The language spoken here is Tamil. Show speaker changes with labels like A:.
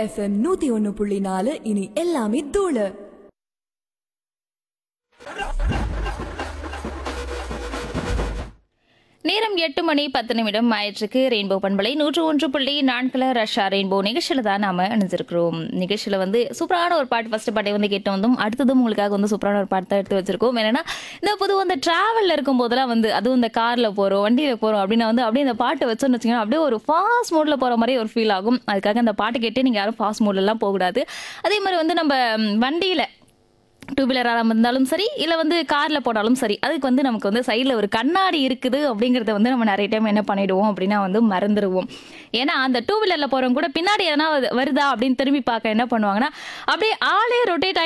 A: எஃப்எம் நூத்தி ஒன்னு புள்ளி நாலு இனி எல்லாமே தூளு
B: நேரம் எட்டு மணி பத்து நிமிடம் ஆயிற்றுக்கு ரெயின்போ பண்பலை நூற்று ஒன்று புள்ளி நான்குல ரஷ்யா ரெயின்போ நிகழ்ச்சியில் தான் நாம இணைஞ்சிருக்கிறோம் நிகழ்ச்சியில் வந்து சூப்பரான ஒரு பாட்டு ஃபர்ஸ்ட் பாட்டை வந்து கேட்டு வந்தோம் அடுத்ததும் உங்களுக்காக வந்து சூப்பரான ஒரு பாட்டு தான் எடுத்து வச்சிருக்கோம் என்னன்னா இந்த பொதுவாக இந்த டிராவலில் இருக்கும் போதெல்லாம் வந்து அதுவும் இந்த காரில் போகிறோம் வண்டியில் போகிறோம் அப்படின்னா வந்து அப்படியே இந்த பாட்டு வச்சோன்னு வச்சுக்கோங்க அப்படியே ஒரு ஃபாஸ்ட் மோடில் போகிற மாதிரி ஒரு ஃபீல் ஆகும் அதுக்காக அந்த பாட்டு கேட்டு நீங்கள் யாரும் ஃபாஸ்ட் மோட்லலாம் போகக்கூடாது அதே மாதிரி வந்து நம்ம வண்டியில் டூ வீலராக இருந்தாலும் சரி இல்லை வந்து காரில் போனாலும் சரி அதுக்கு வந்து நமக்கு வந்து சைடில் ஒரு கண்ணாடி இருக்குது அப்படிங்கிறத வந்து நம்ம நிறைய டைம் என்ன பண்ணிடுவோம் அப்படின்னா வந்து மறந்துடுவோம் ஏன்னா அந்த டூ வீலரில் போகிறவங்க கூட பின்னாடி எதனா வருதா அப்படின்னு திரும்பி பார்க்க என்ன பண்ணுவாங்கன்னா அப்படியே ஆளே ரொட்டேட்